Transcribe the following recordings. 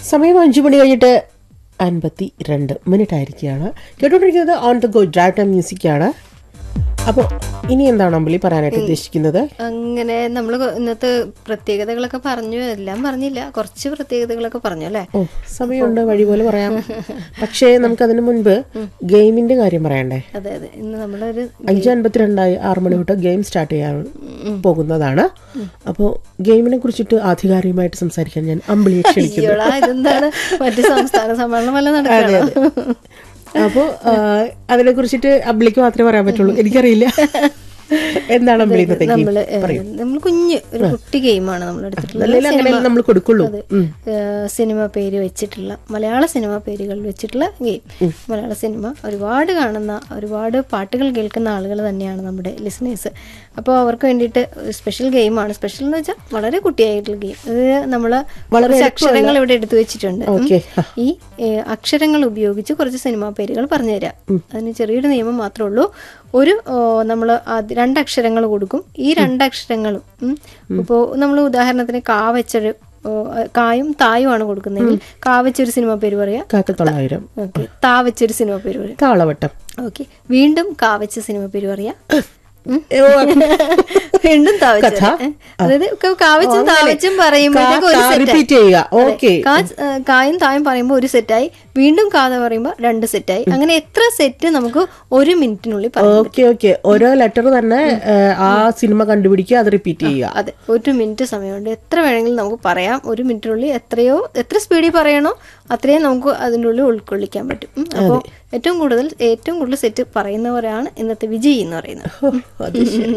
സമയം അഞ്ചു മണി കഴിഞ്ഞിട്ട് അൻപത്തി രണ്ട് മിനിറ്റ് ആയിരിക്കുകയാണ് കേട്ടോണ്ടിരിക്കുന്നത് on the go drive time മ്യൂസിക്കാണ് അപ്പോൾ ഇനി എന്താണ് അമ്പലി പറയാനായിട്ട് ഉദ്ദേശിക്കുന്നത് അങ്ങനെ നമ്മൾ ഇന്നത്തെ പ്രത്യേകതകളൊക്കെ പറഞ്ഞു എല്ലാം പറഞ്ഞില്ല കുറച്ച് പ്രത്യേകതകളൊക്കെ പറഞ്ഞു അല്ലേ ഓ സമയമുണ്ട് വഴി പോലെ പറയാം പക്ഷേ നമുക്കതിന് മുൻപ് ഗെയിമിന്റെ കാര്യം പറയണ്ടേ അതെ അതെ ഇന്ന് നമ്മളൊരു അഞ്ച് അൻപത്തിരണ്ടായി ആറ് മണി തൊട്ട് ഗെയിം സ്റ്റാർട്ട് ചെയ്യാൻ പോകുന്നതാണ് അപ്പോൾ ഗെയിമിനെ കുറിച്ചിട്ട് ആധികാരികമായിട്ട് സംസാരിക്കാൻ ഞാൻ അമ്പിളിയെ ക്ഷണിക്കുന്നു അയ്യോടാ ഇതെന്താണ് മറ്റു സംസ്ഥാന സമ്മേളനം വല്ല നടക്കുകയാണോ അപ്പോൾ അതിനെ കുറിച്ചിട്ട് അമ്പിളിക്ക് മാത്രമേ പറയാൻ പറ്റുള്ളൂ എനിക്കറിയില്ല എന്താണ് അമ്പിളി ഇന്നത്തെ ഗെയിം നമ്മള് നമ്മൾ കുഞ്ഞ് ഒരു കുട്ടി ഗെയിമാണ് നമ്മൾ എടുത്തിട്ടുള്ളത് അല്ലെങ്കിൽ അങ്ങനെ നമ്മൾ കൊടുക്കുള്ളൂ ഉം. ഏഹ് സിനിമ പേര് വെച്ചിട്ടുള്ള മലയാള സിനിമ പേരുകൾ വെച്ചിട്ടുള്ള ഗെയിം മലയാള സിനിമ ഒരുപാട് കാണുന്ന ഒരുപാട് പാട്ടുകൾ കേൾക്കുന്ന ആളുകൾ തന്നെയാണ് നമ്മുടെ ലിസണേഴ്സ് അപ്പോൾ അവർക്ക് വേണ്ടിയിട്ട് സ്പെഷ്യൽ ഗെയിമാണ് സ്പെഷ്യൽ എന്ന് വെച്ചാൽ വളരെ കുട്ടിയായിട്ടുള്ള ഗെയിം ഇത് നമ്മൾ വളരെ അക്ഷരങ്ങൾ ഇവിടെ എടുത്തു വെച്ചിട്ടുണ്ട് ഉം. ഓക്കെ ഈ ഏഹ്, അക്ഷരങ്ങൾ ഉപയോഗിച്ച് കുറച്ച് സിനിമാ പേരുകൾ പറഞ്ഞുതരാം അതിന് ചെറിയൊരു നിയമം മാത്രമേ ഉള്ളൂ ഒരു നമ്മൾ രണ്ടക്ഷരങ്ങൾ കൊടുക്കും ഈ രണ്ടക്ഷരങ്ങളും ഇപ്പോൾ നമ്മൾ ഉദാഹരണത്തിന് കാ വെച്ചൊരു ഓ, കായും തായും ആണ് കൊടുക്കുന്നതെങ്കിൽ കാ വെച്ചൊരു സിനിമ പേര് പറയാം കാക്കത്തൊള്ളായിരം ഓക്കെ താ വെച്ചൊരു സിനിമ പേര് പറയാം താളവട്ടം ഓക്കെ വീണ്ടും കാ വെച്ച സിനിമ പേര് പറയാം ഉം. ഓ, വീണ്ടും താ വെച്ച കഥ? ഏ? അതായത് ക- കാ വെച്ചും താ വെച്ചും പറയുമ്പോഴത്തേക്ക് ഒരു കാ സെറ്റ് റിപ്പീറ്റ് ചെയ്യുക ഓക്കെ കാ- ഏഹ് കായും തായും പറയുമ്പോൾ ഒരു സെറ്റായി വീണ്ടും കാത പറയുമ്പോൾ രണ്ട് സെറ്റായി അങ്ങനെ എത്ര സെറ്റ് നമുക്ക് ഒരു മിനിറ്റിനുള്ളിൽ പറയാം ഓക്കെ ഓക്കെ ഓരോ ലെറ്റർ തന്നെ ഏഹ്, ആ സിനിമ കണ്ടുപിടിക്കുക അത് റിപ്പീറ്റ് ചെയ്യുക അതെ ഒരു മിനിറ്റ് സമയമുണ്ട് എത്ര വേണമെങ്കിലും നമുക്ക് പറയാം ഒരു മിനിറ്റിനുള്ളിൽ എത്രയോ എത്ര സ്പീഡിൽ പറയണോ അത്രയും നമുക്ക് അതിൻ്റെ ഉള്ളിൽ ഉൾക്കൊള്ളിക്കാൻ പറ്റും ഉം. അപ്പോൾ ഏറ്റവും കൂടുതൽ ഏറ്റവും കൂടുതൽ സെറ്റ് പറയുന്നവരാണ് ഇന്നത്തെ വിജയി എന്ന് പറയുന്നത് ഓ, അത് ശരി.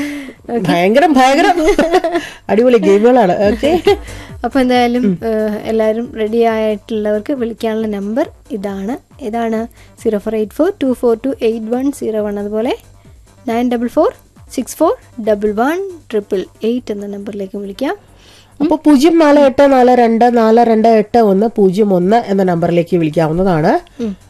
ഭയങ്കരം ഭയങ്കരം അടിപൊളി ഗെയിമുകളാണ് ഓക്കെ അപ്പോൾ എന്തായാലും ഏഹ്, എല്ലാവരും റെഡി ആയിട്ടുള്ളവർക്ക് വിളിക്കാനുള്ള നമ്പർ ഇതാണ് ഇതാണ് zero four eight four two four two eight one zero one അതുപോലെ nine double four six four double one triple eight എന്ന നമ്പറിലേക്ക് വിളിക്കാം അപ്പോൾ പൂജ്യം നാല് എട്ട് നാല് രണ്ട് നാല് രണ്ട് എട്ട് ഒന്ന് പൂജ്യം ഒന്ന് എന്ന നമ്പറിലേക്ക് വിളിക്കാവുന്നതാണ്